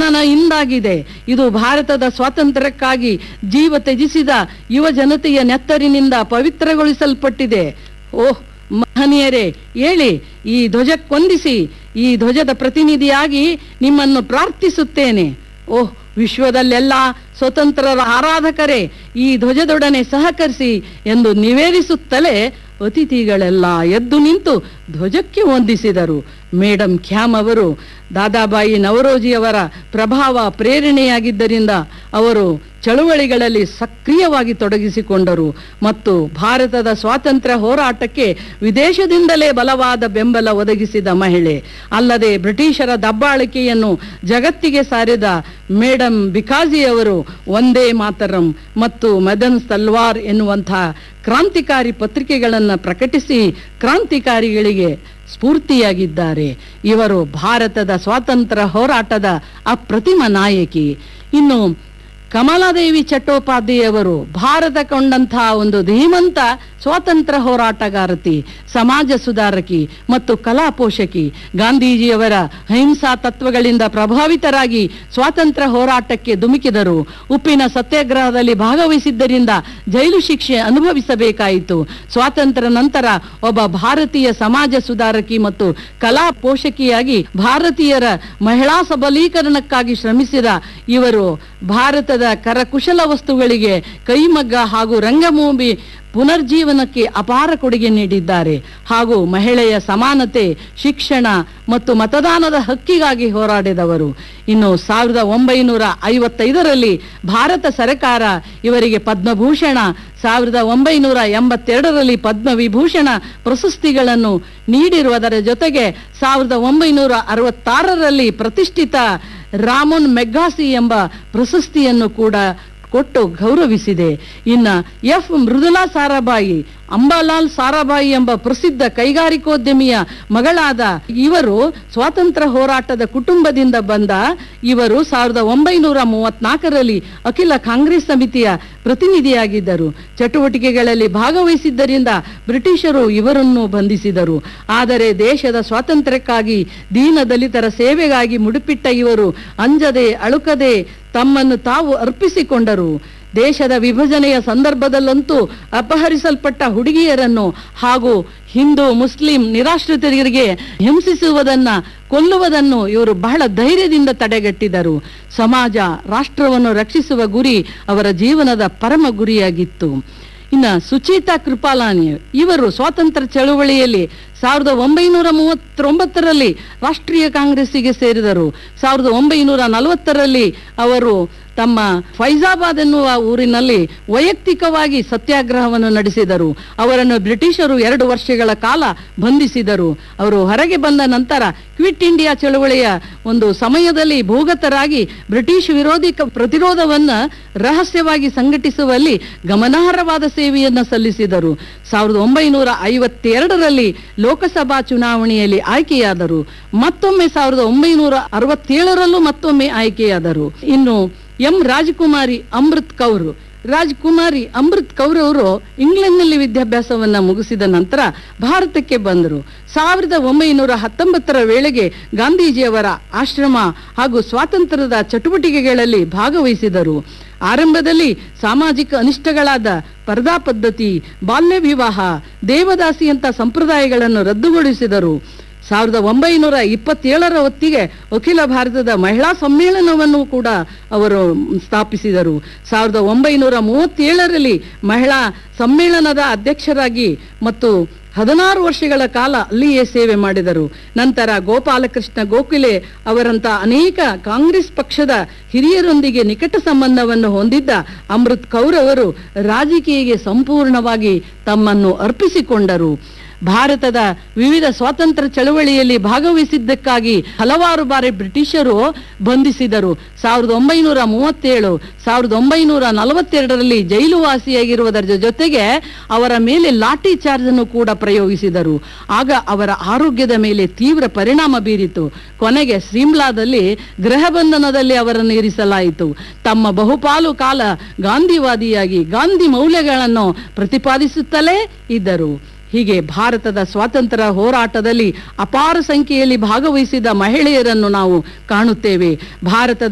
ಖನನ ಇಂದಾಗಿದೆ ಇದು ಭಾರತದ ಸ್ವಾತಂತ್ರ್ಯಕ್ಕಾಗಿ ಜೀವ ತ್ಯಜಿಸಿದ ಯುವ ಜನತೆಯ ನೆತ್ತರಿನಿಂದ ಪವಿತ್ರಗೊಳಿಸಲ್ಪಟ್ಟಿದೆ ಓಹ್ ಮಹನೀಯರೇ ಹೇಳಿ ಈ ಧ್ವಜಕ್ಕೊಂದಿಸಿ ಈ ಧ್ವಜದ ಪ್ರತಿನಿಧಿಯಾಗಿ ನಿಮ್ಮನ್ನು ಪ್ರಾರ್ಥಿಸುತ್ತೇನೆ ಓಹ್ ವಿಶ್ವದಲ್ಲೆಲ್ಲ ಸ್ವತಂತ್ರರ ಆರಾಧಕರೇ ಈ ಧ್ವಜದೊಡನೆ ಸಹಕರಿಸಿ ಎಂದು ನಿವೇದಿಸುತ್ತಲೇ ಅತಿಥಿಗಳೆಲ್ಲ ಎದ್ದು ನಿಂತು ಧ್ವಜಕ್ಕೆ ವಂದಿಸಿದರು ಮೇಡಮ್ ಖ್ಯಾಮ್ ಅವರು ದಾದಾಬಾಯಿ ನವರೋಜಿಯವರ ಪ್ರಭಾವ ಪ್ರೇರಣೆಯಾಗಿದ್ದರಿಂದ ಅವರು ಚಳುವಳಿಗಳಲ್ಲಿ ಸಕ್ರಿಯವಾಗಿ ತೊಡಗಿಸಿಕೊಂಡರು ಮತ್ತು ಭಾರತದ ಸ್ವಾತಂತ್ರ್ಯ ಹೋರಾಟಕ್ಕೆ ವಿದೇಶದಿಂದಲೇ ಬಲವಾದ ಬೆಂಬಲ ಒದಗಿಸಿದ ಮಹಿಳೆ ಅಲ್ಲದೆ ಬ್ರಿಟಿಷರ ದಬ್ಬಾಳಿಕೆಯನ್ನು ಜಗತ್ತಿಗೆ ಸಾರಿದ ಮೇಡಮ್ ಬಿಕಾಜಿಯವರು ಒಂದೇ ಮಾತರಂ ಮತ್ತು ಮದನ್ ತಲ್ವಾರ್ ಎನ್ನುವಂಥ ಕ್ರಾಂತಿಕಾರಿ ಪತ್ರಿಕೆಗಳನ್ನು ಪ್ರಕಟಿಸಿ ಕ್ರಾಂತಿಕಾರಿಗಳಿಗೆ ಸ್ಫೂರ್ತಿಯಾಗಿದ್ದಾರೆ ಇವರು ಭಾರತದ ಸ್ವಾತಂತ್ರ್ಯ ಹೋರಾಟದ ಅಪ್ರತಿಮ ನಾಯಕಿ ಇನ್ನು ಕಮಲಾದೇವಿ ಚಟ್ಟೋಪಾಧ್ಯಾಯವರು ಭಾರತ ಕೊಂಡಂತಹ ಒಂದು ಧೀಮಂತ ಸ್ವಾತಂತ್ರ್ಯ ಹೋರಾಟಗಾರತಿ ಸಮಾಜ ಸುಧಾರಕಿ ಮತ್ತು ಕಲಾ ಪೋಷಕಿ ಗಾಂಧೀಜಿಯವರ ಅಹಿಂಸಾ ತತ್ವಗಳಿಂದ ಪ್ರಭಾವಿತರಾಗಿ ಸ್ವಾತಂತ್ರ್ಯ ಹೋರಾಟಕ್ಕೆ ಧುಮುಕಿದರು ಉಪ್ಪಿನ ಸತ್ಯಾಗ್ರಹದಲ್ಲಿ ಭಾಗವಹಿಸಿದ್ದರಿಂದ ಜೈಲು ಶಿಕ್ಷೆ ಅನುಭವಿಸಬೇಕಾಯಿತು ಸ್ವಾತಂತ್ರ್ಯ ನಂತರ ಒಬ್ಬ ಭಾರತೀಯ ಸಮಾಜ ಸುಧಾರಕಿ ಮತ್ತು ಕಲಾ ಪೋಷಕಿಯಾಗಿ ಭಾರತೀಯರ ಮಹಿಳಾ ಸಬಲೀಕರಣಕ್ಕಾಗಿ ಶ್ರಮಿಸಿದ ಇವರು ಭಾರತದ ಕರಕುಶಲ ವಸ್ತುಗಳಿಗೆ ಕೈಮಗ್ಗ ಹಾಗೂ ರಂಗಭೂಮಿ ಪುನರ್ಜೀವನಕ್ಕೆ ಅಪಾರ ಕೊಡುಗೆ ನೀಡಿದ್ದಾರೆ ಹಾಗೂ ಮಹಿಳೆಯ ಸಮಾನತೆ ಶಿಕ್ಷಣ ಮತ್ತು ಮತದಾನದ ಹಕ್ಕಿಗಾಗಿ ಹೋರಾಡಿದವರು ಇನ್ನು ಸಾವಿರದ ಒಂಬೈನೂರ ಐವತ್ತೈದರಲ್ಲಿ ಭಾರತ ಸರ್ಕಾರ ಇವರಿಗೆ ಪದ್ಮಭೂಷಣ ಸಾವಿರದ ಒಂಬೈನೂರ ಎಂಬತ್ತೆರಡರಲ್ಲಿ ಪದ್ಮವಿಭೂಷಣ ಪ್ರಶಸ್ತಿಗಳನ್ನು ನೀಡಿರುವುದರ ಜೊತೆಗೆ ಸಾವಿರದ ಒಂಬೈನೂರ ಅರವತ್ತಾರರಲ್ಲಿ ಪ್ರತಿಷ್ಠಿತ ರಾಮೋನ್ ಮೆಗ್ಗಾಸಿ ಎಂಬ ಪ್ರಶಸ್ತಿಯನ್ನು ಕೂಡ ಕೊಟ್ಟು ಗೌರವಿಸಿದೆ ಇನ್ನ ಎಫ್ ಮೃದುಲಾ ಸಾರಾಭಾಯಿ ಅಂಬಾಲಾಲ್ ಸಾರಾಭಾಯಿ ಎಂಬ ಪ್ರಸಿದ್ಧ ಕೈಗಾರಿಕೋದ್ಯಮಿಯ ಮಗಳಾದ ಇವರು ಸ್ವಾತಂತ್ರ್ಯ ಹೋರಾಟದ ಕುಟುಂಬದಿಂದ ಬಂದ ಇವರು ಸಾವಿರದ ಒಂಬೈನೂರ ಮೂವತ್ನಾಲ್ಕರಲ್ಲಿ ಅಖಿಲ ಕಾಂಗ್ರೆಸ್ ಸಮಿತಿಯ ಪ್ರತಿನಿಧಿಯಾಗಿದ್ದರು ಚಟುವಟಿಕೆಗಳಲ್ಲಿ ಭಾಗವಹಿಸಿದ್ದರಿಂದ ಬ್ರಿಟಿಷರು ಇವರನ್ನು ಬಂಧಿಸಿದರು ಆದರೆ ದೇಶದ ಸ್ವಾತಂತ್ರ್ಯಕ್ಕಾಗಿ ದೀನ ದಲಿತರ ಸೇವೆಗಾಗಿ ಮುಡುಪಿಟ್ಟ ಇವರು ಅಂಜದೆ ಅಳುಕದೆ ತಮ್ಮನ್ನು ತಾವು ಅರ್ಪಿಸಿಕೊಂಡರು ದೇಶದ ವಿಭಜನೆಯ ಸಂದರ್ಭದಲ್ಲಂತೂ ಅಪಹರಿಸಲ್ಪಟ್ಟ ಹುಡುಗಿಯರನ್ನು ಹಾಗೂ ಹಿಂದೂ ಮುಸ್ಲಿಂ ನಿರಾಶ್ರಿತರಿಗೆ ಹಿಂಸಿಸುವುದನ್ನ ಕೊಲ್ಲುವುದನ್ನು ಇವರು ಬಹಳ ಧೈರ್ಯದಿಂದ ತಡೆಗಟ್ಟಿದರು ಸಮಾಜ ರಾಷ್ಟ್ರವನ್ನು ರಕ್ಷಿಸುವ ಗುರಿ ಅವರ ಜೀವನದ ಪರಮ ಗುರಿಯಾಗಿತ್ತು ಇನ್ನ ಸುಚೇತಾ ಕೃಪಾಲಾನಿ ಇವರು ಸ್ವಾತಂತ್ರ್ಯ ಚಳುವಳಿಯಲ್ಲಿ ಸಾವಿರದ ಒಂಬೈನೂರ ಮೂವತ್ತೊಂಬತ್ತರಲ್ಲಿ ರಾಷ್ಟ್ರೀಯ ಕಾಂಗ್ರೆಸ್ಸಿಗೆ ಸೇರಿದರು ಸಾವಿರದ ಒಂಬೈನೂರ ನಲವತ್ತರಲ್ಲಿ ಅವರು ತಮ್ಮ ಫೈಜಾಬಾದ್ ಎನ್ನುವ ಊರಿನಲ್ಲಿ ವೈಯಕ್ತಿಕವಾಗಿ ಸತ್ಯಾಗ್ರಹವನ್ನು ನಡೆಸಿದರು ಅವರನ್ನು ಬ್ರಿಟಿಷರು ಎರಡು ವರ್ಷಗಳ ಕಾಲ ಬಂಧಿಸಿದರು ಅವರು ಹೊರಗೆ ಬಂದ ನಂತರ ಕ್ವಿಟ್ ಇಂಡಿಯಾ ಚಳುವಳಿಯ ಒಂದು ಸಮಯದಲ್ಲಿ ಭೂಗತರಾಗಿ ಬ್ರಿಟಿಷ್ ವಿರೋಧಿ ಕ- ಪ್ರತಿರೋಧವನ್ನ ರಹಸ್ಯವಾಗಿ ಸಂಘಟಿಸುವಲ್ಲಿ ಗಮನಾರ್ಹವಾದ ಸೇವೆಯನ್ನ ಸಲ್ಲಿಸಿದರು ಸಾವಿರದ ಒಂಬೈನೂರ ಐವತ್ತೆರಡರಲ್ಲಿ ಲೋಕಸಭಾ ಚುನಾವಣೆಯಲ್ಲಿ ಆಯ್ಕೆಯಾದರು ಮತ್ತೊಮ್ಮೆ ಸಾವಿರದ ಒಂಬೈನೂರ ಅರವತ್ತೇಳರಲ್ಲೂ ಮತ್ತೊಮ್ಮೆ ಆಯ್ಕೆಯಾದರು ಇನ್ನು ಎಂ ರಾಜಕುಮಾರಿ ಅಮೃತ್ ಕೌರ್ ರಾಜಕುಮಾರಿ ಅಮೃತ್ ಕೌರ್ ಅವರು ಇಂಗ್ಲೆಂಡ್ನಲ್ಲಿ ವಿದ್ಯಾಭ್ಯಾಸವನ್ನ ಮುಗಿಸಿದ ನಂತರ ಭಾರತಕ್ಕೆ ಬಂದರು ಸಾವಿರದ ಒಂಬೈನೂರ ಹತ್ತೊಂಬತ್ತರ ವೇಳೆಗೆ ಗಾಂಧೀಜಿಯವರ ಆಶ್ರಮ ಹಾಗೂ ಸ್ವಾತಂತ್ರ್ಯದ ಚಟುವಟಿಕೆಗಳಲ್ಲಿ ಭಾಗವಹಿಸಿದರು ಆರಂಭದಲ್ಲಿ ಸಾಮಾಜಿಕ ಅನಿಷ್ಟಗಳಾದ ಪರ್ದಾ ಪದ್ಧತಿ ಬಾಲ್ಯ ವಿವಾಹ ದೇವದಾಸಿಯಂತ ಸಂಪ್ರದಾಯಗಳನ್ನು ರದ್ದುಗೊಳಿಸಿದರು ಸಾವಿರದ ಒಂಬೈನೂರ ಇಪ್ಪತ್ತೇಳರ ಹೊತ್ತಿಗೆ ಅಖಿಲ ಭಾರತದ ಮಹಿಳಾ ಸಮ್ಮೇಳನವನ್ನು ಕೂಡ ಅವರು ಸ್ಥಾಪಿಸಿದರು ಸಾವಿರದ ಒಂಬೈನೂರ ಮೂವತ್ತೇಳರಲ್ಲಿ ಮಹಿಳಾ ಸಮ್ಮೇಳನದ ಅಧ್ಯಕ್ಷರಾಗಿ ಮತ್ತು ಹದಿನಾರು ವರ್ಷಗಳ ಕಾಲ ಅಲ್ಲಿಯೇ ಸೇವೆ ಮಾಡಿದರು ನಂತರ ಗೋಪಾಲಕೃಷ್ಣ ಗೋಖಲೆ ಅವರಂತ ಅನೇಕ ಕಾಂಗ್ರೆಸ್ ಪಕ್ಷದ ಹಿರಿಯರೊಂದಿಗೆ ನಿಕಟ ಸಂಬಂಧವನ್ನು ಹೊಂದಿದ್ದ ಅಮೃತ್ ಕೌರ್ ಅವರು ರಾಜಕೀಯಕ್ಕೆ ಸಂಪೂರ್ಣವಾಗಿ ತಮ್ಮನ್ನು ಅರ್ಪಿಸಿಕೊಂಡರು ಭಾರತದ ವಿವಿಧ ಸ್ವಾತಂತ್ರ್ಯ ಚಳವಳಿಯಲ್ಲಿ ಭಾಗವಹಿಸಿದ್ದಕ್ಕಾಗಿ ಹಲವಾರು ಬಾರಿ ಬ್ರಿಟಿಷರು ಬಂಧಿಸಿದರು ಸಾವಿರದ ಒಂಬೈನೂರ ಮೂವತ್ತೇಳು ಸಾವಿರದ ಒಂಬೈನೂರ ನಲವತ್ತೆರಡರಲ್ಲಿ ಜೈಲು ವಾಸಿಯಾಗಿರುವುದರ ಜೊತೆಗೆ ಅವರ ಮೇಲೆ ಲಾಠಿ ಚಾರ್ಜ್ ಅನ್ನು ಕೂಡ ಪ್ರಯೋಗಿಸಿದರು ಆಗ ಅವರ ಆರೋಗ್ಯದ ಮೇಲೆ ತೀವ್ರ ಪರಿಣಾಮ ಬೀರಿತು ಕೊನೆಗೆ ಸಿಮ್ಲಾದಲ್ಲಿ ಗೃಹ ಬಂಧನದಲ್ಲಿ ಅವರನ್ನು ಇರಿಸಲಾಯಿತು ತಮ್ಮ ಬಹುಪಾಲು ಕಾಲ ಗಾಂಧಿವಾದಿಯಾಗಿ ಗಾಂಧಿ ಮೌಲ್ಯಗಳನ್ನು ಪ್ರತಿಪಾದಿಸುತ್ತಲೇ ಇದ್ದರು ಹೀಗೆ ಭಾರತದ ಸ್ವಾತಂತ್ರ್ಯ ಹೋರಾಟದಲ್ಲಿ ಅಪಾರ ಸಂಖ್ಯೆಯಲ್ಲಿ ಭಾಗವಹಿಸಿದ ಮಹಿಳೆಯರನ್ನು ನಾವು ಕಾಣುತ್ತೇವೆ ಭಾರತದ